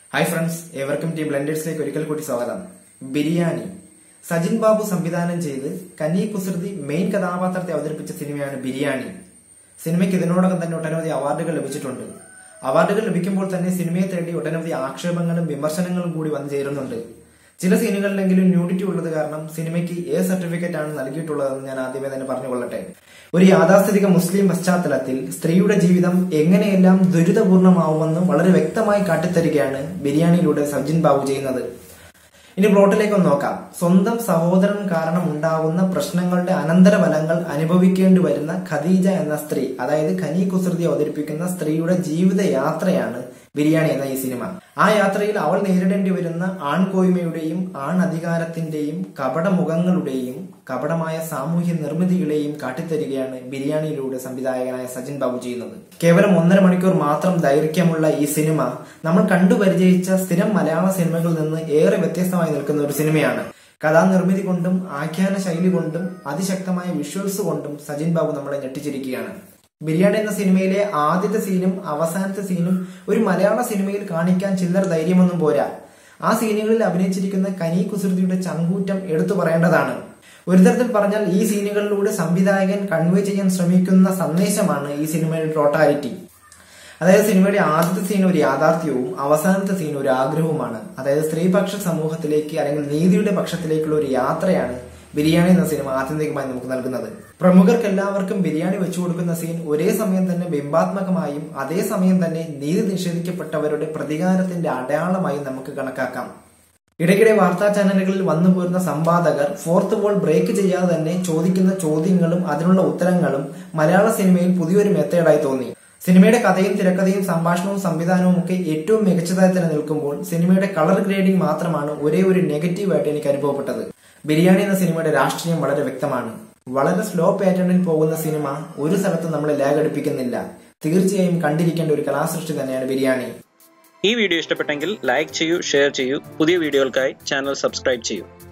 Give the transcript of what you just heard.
hi friends ഏവർക്കും team ബ്ലെൻഡേഴ്സിലേക്ക് ഒരിക്കൽ കൂടി സ്വാഗതം ബിരിയാണി സജിൻ ബാബു സംവിധാനം ചെയ്ത് കന്നി കുസൃതി മെയിൻ കഥാപാത്രത്തെ അവതരിപ്പിച്ച സിനിമയാണ് ബിരിയാണി സിനിമയ്ക്ക് ഇതിനോടകം തന്നെ ഒട്ടനവധി അവാർഡുകൾ ലഭിച്ചിട്ടുണ്ട് അവാർഡുകൾ ലഭിക്കുമ്പോൾ തന്നെ സിനിമയെ തേടി ഒട്ടനവധി ആക്ഷേപങ്ങളും വിമർശനങ്ങളും കൂടി വന്നു ചേരുന്നുണ്ട് ചില സീനുകളിലെങ്കിലും ന്യൂഡിറ്റി ഉള്ളത് കാരണം സിനിമയ്ക്ക് എ സർട്ടിഫിക്കറ്റ് ആണ് നൽകിയിട്ടുള്ളതെന്ന് ഞാൻ ആദ്യമേ തന്നെ പറഞ്ഞുകൊള്ളട്ടെ ഒരു യാഥാസ്ഥിതിക മുസ്ലിം പശ്ചാത്തലത്തിൽ സ്ത്രീയുടെ ജീവിതം എങ്ങനെയെല്ലാം ദുരിതപൂർണമാവുമെന്ന് വളരെ വ്യക്തമായി കാട്ടിത്തരികയാണ് ബിരിയാണിയിലൂടെ സജിൻ ബാബു ചെയ്യുന്നത് ഇനി പ്ലോട്ടിലേക്ക് ഒന്ന് നോക്കാം സ്വന്തം സഹോദരൻ കാരണം ഉണ്ടാകുന്ന പ്രശ്നങ്ങളുടെ അനന്തരഫലങ്ങൾ അനുഭവിക്കേണ്ടി വരുന്ന ഖദീജ എന്ന സ്ത്രീ അതായത് ഖനി കുസൃതി അവതരിപ്പിക്കുന്ന സ്ത്രീയുടെ ജീവിത യാത്രയാണ് ബിരിയാണി എന്ന ഈ സിനിമ ആ യാത്രയിൽ അവൾ നേരിടേണ്ടി വരുന്ന ആൺകോയ്മയുടെയും ആൺ അധികാരത്തിന്റെയും കപട മുഖങ്ങളുടെയും കപടമായ സാമൂഹ്യ നിർമ്മിതികളെയും കാട്ടിത്തരികയാണ് ബിരിയാണിയിലൂടെ സംവിധായകനായ സജിൻ ബാബു ചെയ്യുന്നത് കേവലം ഒന്നര മണിക്കൂർ മാത്രം ദൈർഘ്യമുള്ള ഈ സിനിമ നമ്മൾ കണ്ടുപരിചയിച്ച സ്ഥിരം മലയാള സിനിമകളിൽ നിന്ന് ഏറെ വ്യത്യസ്തമായി നിൽക്കുന്ന ഒരു സിനിമയാണ് കഥാനിർമ്മിതി കൊണ്ടും ആഖ്യാന ശൈലി കൊണ്ടും അതിശക്തമായ വിഷ്വൽസ് കൊണ്ടും സജിൻ ബാബു നമ്മളെ ഞെട്ടിച്ചിരിക്കുകയാണ് ബിരിയാണി എന്ന സിനിമയിലെ ആദ്യത്തെ സീനും അവസാനത്തെ സീനും ഒരു മലയാള സിനിമയിൽ കാണിക്കാൻ ചില്ലറ ധൈര്യമൊന്നും പോരാ ആ സീനുകളിൽ അഭിനയിച്ചിരിക്കുന്ന കനി കുസൃതിയുടെ ചങ്കൂറ്റം എടുത്തു പറയേണ്ടതാണ് ഒരു തരത്തിൽ പറഞ്ഞാൽ ഈ സീനുകളിലൂടെ സംവിധായകൻ കൺവേ ചെയ്യാൻ ശ്രമിക്കുന്ന സന്ദേശമാണ് ഈ സിനിമയുടെ ടോട്ടാലിറ്റി അതായത് സിനിമയുടെ ആദ്യത്തെ സീൻ ഒരു യാഥാർത്ഥ്യവും അവസാനത്തെ സീൻ ഒരു ആഗ്രഹവുമാണ് അതായത് സ്ത്രീപക്ഷ സമൂഹത്തിലേക്ക് അല്ലെങ്കിൽ നീതിയുടെ പക്ഷത്തിലേക്കുള്ള ഒരു യാത്രയാണ് ബിരിയാണി എന്ന സിനിമ ആത്യന്തികമായി നമുക്ക് നൽകുന്നത് പ്രമുഖർക്ക് എല്ലാവർക്കും ബിരിയാണി വെച്ചു കൊടുക്കുന്ന സീൻ ഒരേ സമയം തന്നെ ബിംബാത്മകമായും അതേസമയം തന്നെ നീതി നിഷേധിക്കപ്പെട്ടവരുടെ പ്രതികാരത്തിന്റെ അടയാളമായും നമുക്ക് കണക്കാക്കാം ഇടയ്ക്കിടെ വാർത്താ ചാനലുകളിൽ വന്നു പോരുന്ന സംവാദകർ ഫോർത്ത് വോൾ ബ്രേക്ക് ചെയ്യാതെ തന്നെ ചോദിക്കുന്ന ചോദ്യങ്ങളും അതിനുള്ള ഉത്തരങ്ങളും മലയാള സിനിമയിൽ പുതിയൊരു മെത്തേഡായി തോന്നി സിനിമയുടെ കഥയും തിരക്കഥയും സംഭാഷണവും സംവിധാനവും ഒക്കെ ഏറ്റവും മികച്ചതായി തന്നെ നിൽക്കുമ്പോൾ സിനിമയുടെ കളർ ഗ്രേഡിംഗ് മാത്രമാണ് ഒരേ ഒരു നെഗറ്റീവായിട്ട് എനിക്ക് അനുഭവപ്പെട്ടത് ബിരിയാണി എന്ന സിനിമയുടെ രാഷ്ട്രീയം വളരെ വ്യക്തമാണ് വളരെ സ്ലോ പാറ്റേണിൽ പോകുന്ന സിനിമ ഒരു സ്ഥലത്തും നമ്മളെ ലാഗ് അടുപ്പിക്കുന്നില്ല തീർച്ചയായും കണ്ടിരിക്കേണ്ട ഒരു കലാസൃഷ്ടി തന്നെയാണ് ബിരിയാണി ഈ വീഡിയോ ഇഷ്ടപ്പെട്ടെങ്കിൽ ലൈക്ക് ചെയ്യൂ ഷെയർ ചെയ്യൂ പുതിയ വീഡിയോകൾക്കായി ചാനൽ സബ്സ്ക്രൈബ് ചെയ്യൂ